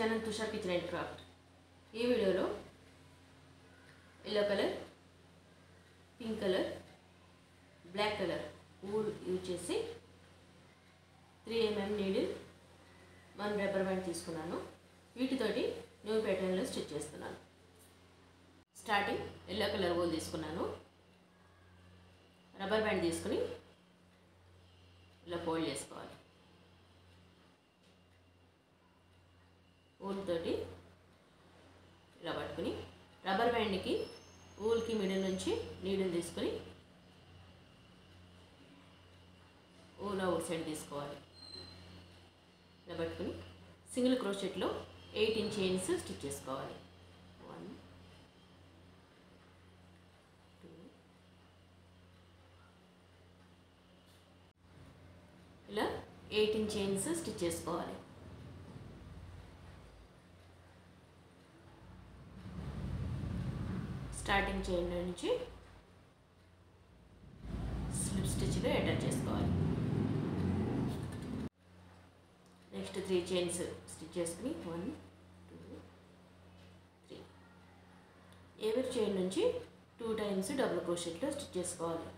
channel Tushar kitchen and craft ఈ వీడియోలో yellow colour pink colour black colour wool use చేసి three MM needle one rubber band తీసుకున్నాను వీటితోటి new ప్యాటర్న్లో stitch చేస్తున్నాను స్టార్టింగ్ ఎల్లో కలర్ ఊల్ తీసుకున్నాను రబ్బర్ బ్యాండ్ తీసుకుని ఇలా ఫోల్డ్ చేసుకోవాలి ఊల్ తోటి ఇలా పట్టుకుని రబ్బర్ బ్యాండ్కి ఊల్కి మిడిల్ నుంచి నీడిల్ తీసుకొని ఊల్ అవుట్ సైడ్ తీసుకోవాలి ఇలా పట్టుకుని సింగిల్ క్రోషెట్లో ఎయిటీన్ చైన్స్ స్టిచ్ చేసుకోవాలి వన్ టూ ఇలా ఎయిటీన్ చైన్స్ స్టిచ్ చేసుకోవాలి స్టార్టింగ్ చైన్ నుంచి స్లిప్ స్టిచ్లో ఎంటర్ చేసుకోవాలి నెక్స్ట్ త్రీ చైన్స్ స్టిచ్ చేసుకుని వన్ టూ త్రీ ఎవరి చైన్ నుంచి టూ టైమ్స్ డబుల్ క్రోషెట్లో స్టిచ్ చేసుకోవాలి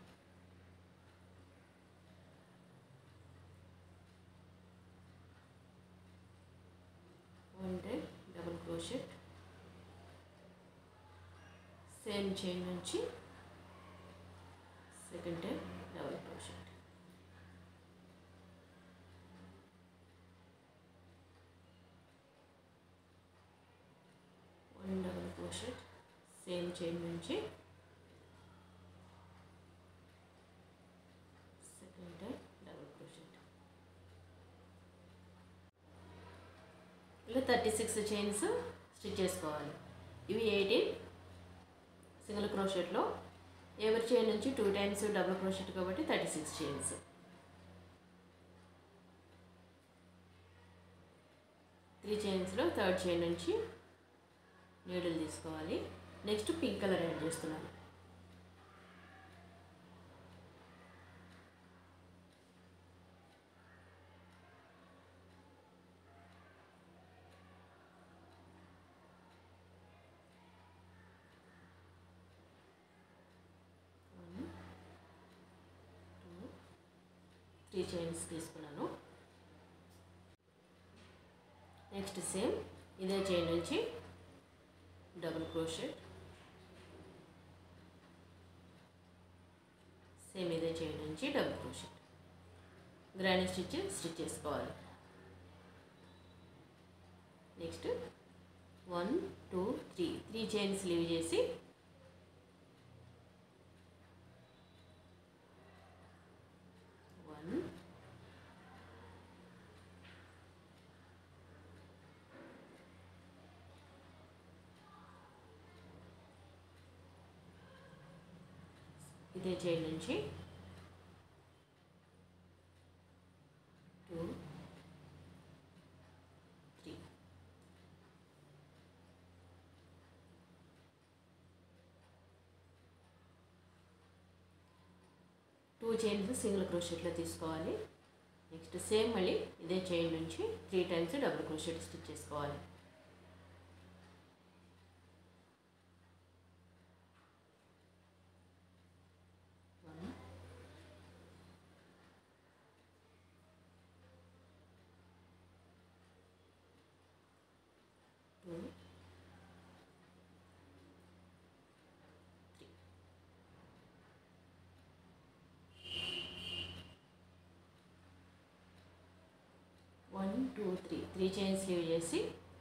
one time double crochet same chain నుంచి second time double crochet one double crochet same chain నుంచి సెకండ్ టైం డబుల్ క్రోషెట్ ఇలా thirty six chains stitch చేసుకోవాలి ఇవి eighteen single క్రోషెట్లో ఎవరి చైన్ నుంచి టూ టైమ్స్ డబుల్ క్రోషెట్ కాబట్టి థర్టీ సిక్స్ చైన్స్ త్రీ చైన్స్లో థర్డ్ చైన్ నుంచి నీడిల్ తీసుకోవాలి నెక్స్ట్ పింక్ కలర్ యాడ్ చేస్తున్నాను త్రీ చైన్స్ తీసుకున్నాను నెక్స్ట్ సేమ్ ఇదే చైన్ నుంచి డబుల్ క్రోషెట్ సేమ్ ఇదే చైన్ నుంచి double crochet grand stitch stitch చేసుకోవాలి next one two three three chains leave చేసి వన్ ఇదే చైన్ నుంచి two three two chains single క్రోషెట్లో తీసుకోవాలి నెక్స్ట్ సేమ్ మళ్ళీ ఇదే చైన్ నుంచి three times double crochet stitch చేసుకోవాలి one two three one two three three chains leave చేసి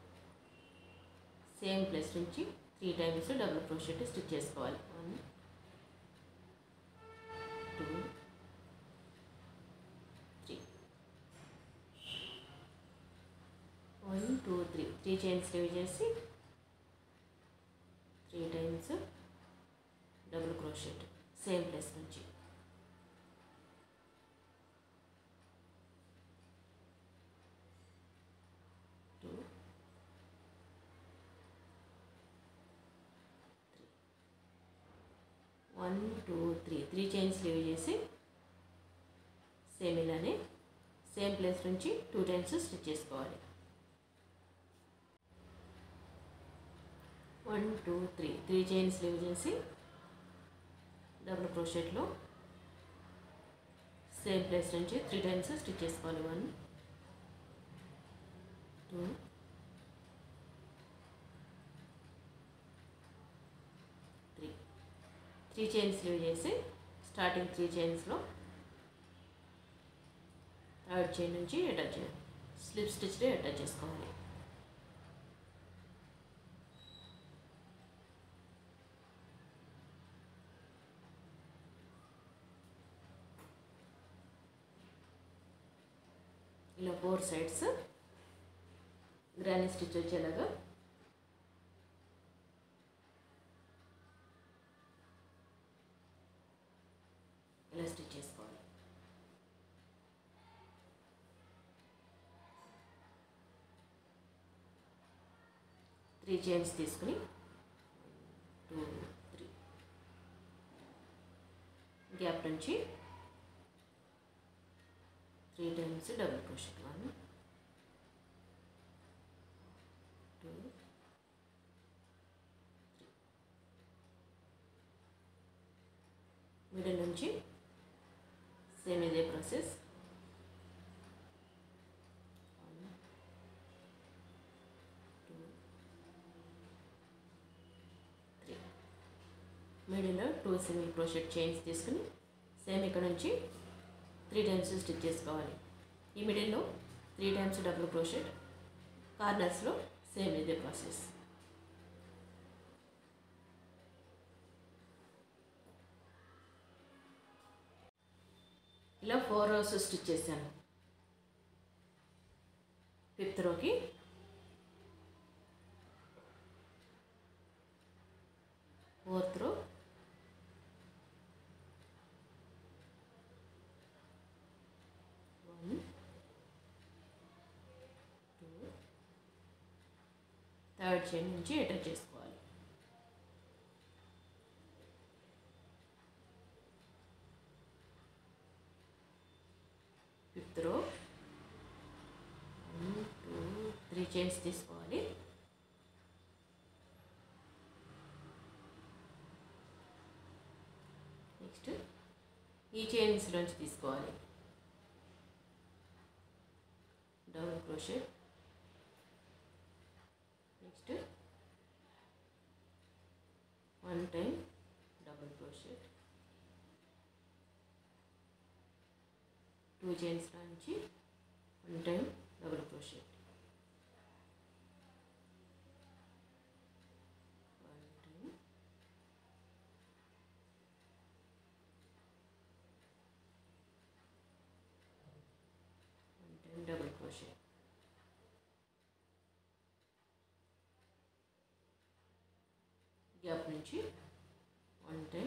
సేమ్ ప్లేస్ నుంచి three times double crochet stitch చేసుకోవాలి one two three one two three three chains leave చేసి three times double crochet same place నుంచి two three one two three three chains leave చేసి same ఇలానే same place నుంచి two times stitch చేసుకోవాలి one two three three chains leave చేసి double క్రోషెట్లో same place నుంచి three times stitch చేసుకోవాలి one two three three chains leave చేసి starting three చైన్స్లో థర్డ్ చైన్ నుంచి అటాచ్ చేయాలి స్లిప్ స్టిచ్లో అటాచ్ చేసుకోవాలి ఇలా ఫోర్ సైడ్స్ గ్రానీ స్టిచ్ వచ్చేలాగా ఇలా స్టిచ్ చేసుకోవాలి త్రీ చైన్స్ తీసుకుని టూ త్రీ గ్యాప్ నుంచి three times double crochet one two middle నుంచి సేమ్ ఇదే ప్రాసెస్ త్రీ మిడిల్లో టూ సింగిల్ క్రోషెట్ చైన్స్ తీసుకుని సేమ్ ఇక్కడ నుంచి త్రీ టైమ్స్ స్టిచ్ చేసుకోవాలి ఈ మిడిల్లో త్రీ టైమ్స్ డబుల్ క్రోషెట్ కార్నర్స్లో సేమ్ ఇదే ప్రాసెస్ ఇలా ఫోర్ రోస్ స్టిచ్ చేశాను ఫిఫ్త్ రోకి fourth row one two third chain నుంచి అటాచ్ చేసుకోవాలి fifth row one two three chains తీసుకోవాలి నెక్స్ట్ ఈ చైన్స్ నుంచి తీసుకోవాలి double crochet next one time double crochet two chains నుంచి one time double crochet one time one time double crochet gap నుంచి one time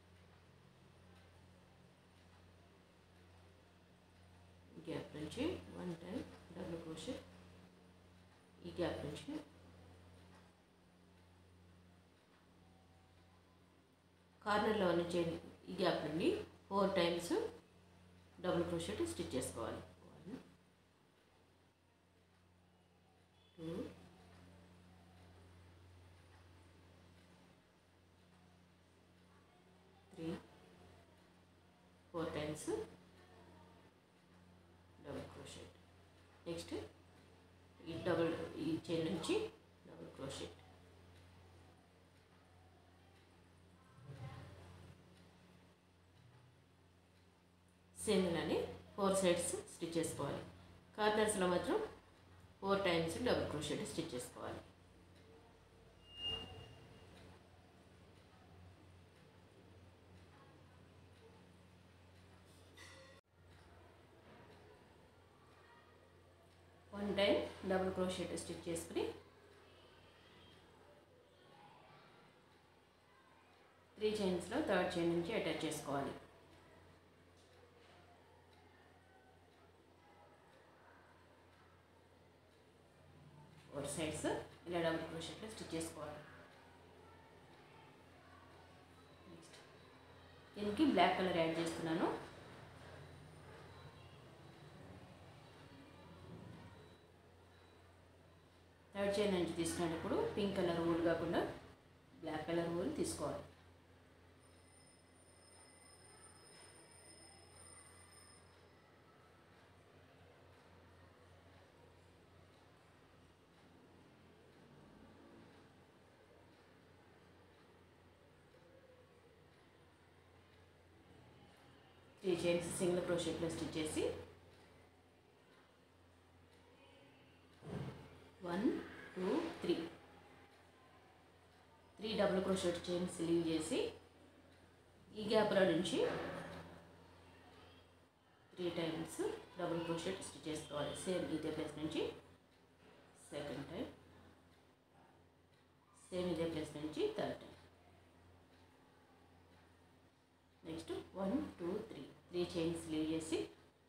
gap నుంచి one time double crochet ఈ gap నుంచి కార్నర్లో ఉన్న చైన్ ఈ గ్యాప్ నుండి four times double crochet stitch చేసుకోవాలి one two three four times double crochet next ఈ డబుల్ ఈ చైన్ నుంచి డబుల్ క్రోషెట్ సేమ్ ఇలానే ఫోర్ సైడ్స్ స్టిచ్ చేసుకోవాలి కార్నర్స్లో మాత్రం four times double crochet stitch చేసుకోవాలి one time double crochet stitch చేసుకుని three చైన్స్లో థర్డ్ చైన్ నుంచి అటాచ్ చేసుకోవాలి ఫోర్ సైడ్స్ ఇలా డబుల్ క్రోషెట్లో స్టిచ్ చేసుకోవాలి నెక్స్ట్ దీనికి బ్లాక్ కలర్ యాడ్ చేస్తున్నాను థర్డ్ చైన్ నుంచి తీసుకునేటప్పుడు పింక్ కలర్ ఊడ్ కాకుండా బ్లాక్ కలర్ ఊలు తీసుకోవాలి త్రీ చైన్స్ సింగిల్ క్రోషెట్లో స్టిచ్ చేసి one two three three double crochet chains leave చేసి ఈ గ్యాప్లో నుంచి three times double crochet stitch చేసుకోవాలి సేమ్ ఇదే ప్లేస్ నుంచి సెకండ్ టైం సేమ్ ఇదే ప్లేస్ నుంచి third time next one two three three chains leave చేసి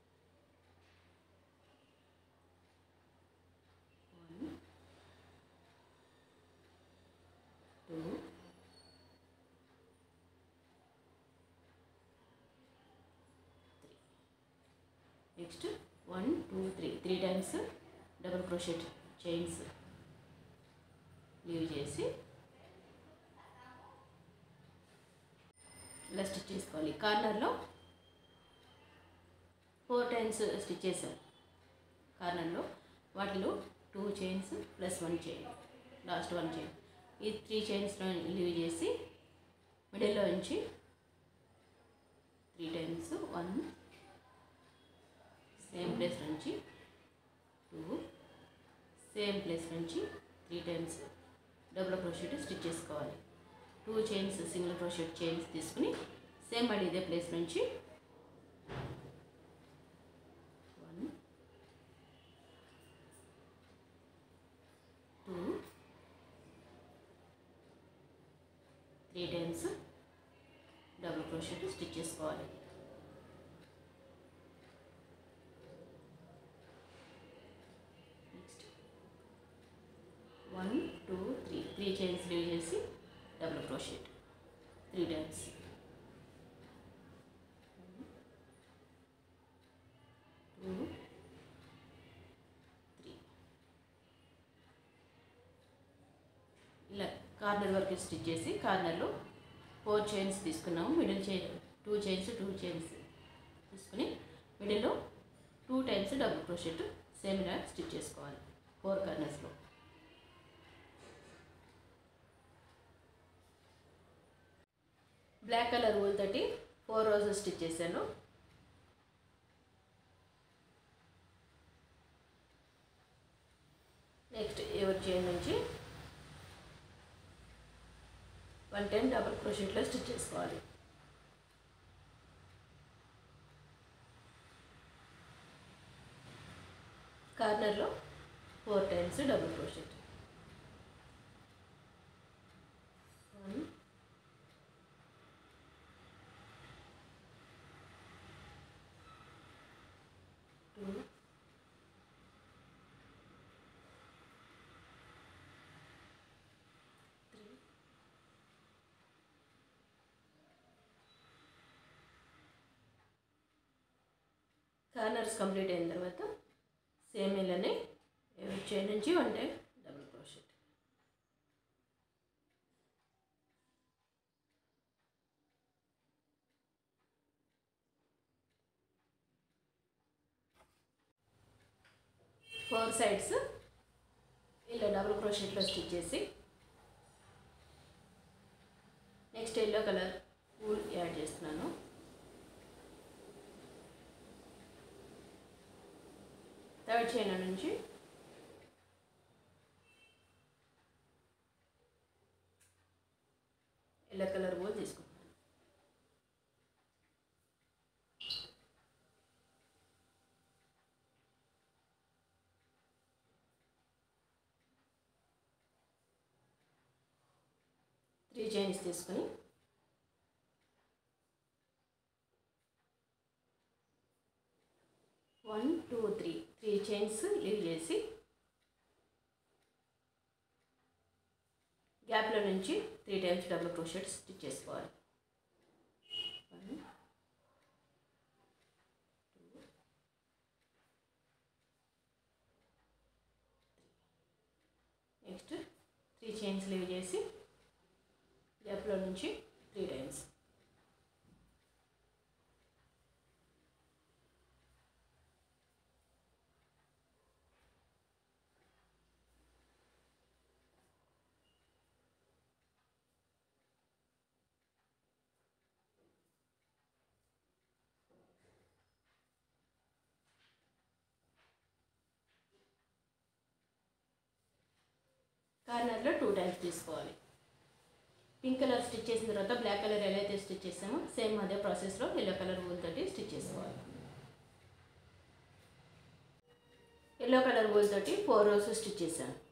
one two three next one two three three times double crochet chains leave చేసి ఇలా stitch చేసుకోవాలి కార్నర్లో ఫోర్ టైమ్స్ స్టిచ్ చేసాం కార్నర్లో వాటిలో two chains plus one chain last one chain ఈ three chains leave చేసి మిడిల్లో నుంచి three times one same place నుంచి టూ సేమ్ ప్లేస్ నుంచి three times double crochet stitch చేసుకోవాలి two chains single crochet chains తీసుకుని సేమ్ మళ్ళీ ఇదే ప్లేస్ నుంచి one two three times double crochet stitch చేసుకోవాలి next one two three three chains leave చేసి double crochet three times two three ఇలా corner వరకు stitch చేసి కార్నర్లో ఫోర్ చైన్స్ తీసుకున్నాము middle chain two chains two chains తీసుకుని మిడిల్లో two times double crochet same ఇలా స్టిచ్ చేసుకోవాలి ఫోర్ కార్నర్స్లో బ్లాక్ కలర్ ఊల్ తోటి ఫోర్ రోజెస్ స్టిచ్ చేశాను నెక్స్ట్ ఎవరి చైన్ నుంచి వన్ టెన్ డబుల్ క్రోషెట్లో స్టిచ్ చేసుకోవాలి కార్నర్లో four times double crochet one two three corners complete అయిన తర్వాత సేమ్ ఇలానే చైన్ నుంచి one time double crochet four sides ఇలా డబుల్ క్రోషెట్లో స్టిచ్ చేసి next yellow colour wool add చేస్తున్నాను థర్డ్ చైన్ నుంచి ఎల్లో కలర్ వూల్ తీసుకుంటాను త్రీ చైన్స్ తీసుకొని one two three three chains leave చేసి గ్యాప్లో నుంచి three times double crochet stitch చేసుకోవాలి one two next three chains leave చేసి గ్యాప్లో నుంచి త్రీ టైమ్స్ కార్నర్లో టూ టైమ్స్ తీసుకోవాలి పింక్ కలర్ స్టిచ్ చేసిన తర్వాత బ్లాక్ కలర్ ఎలా అయితే స్టిచ్ చేసామో సేమ్ అదే ప్రాసెస్లో ఎల్లో కలర్ వూల్ తోటి స్టిచ్ చేసుకోవాలి ఎల్లో కలర్ వూల్ తోటి ఫోర్ రోస్ స్టిచ్ చేశాను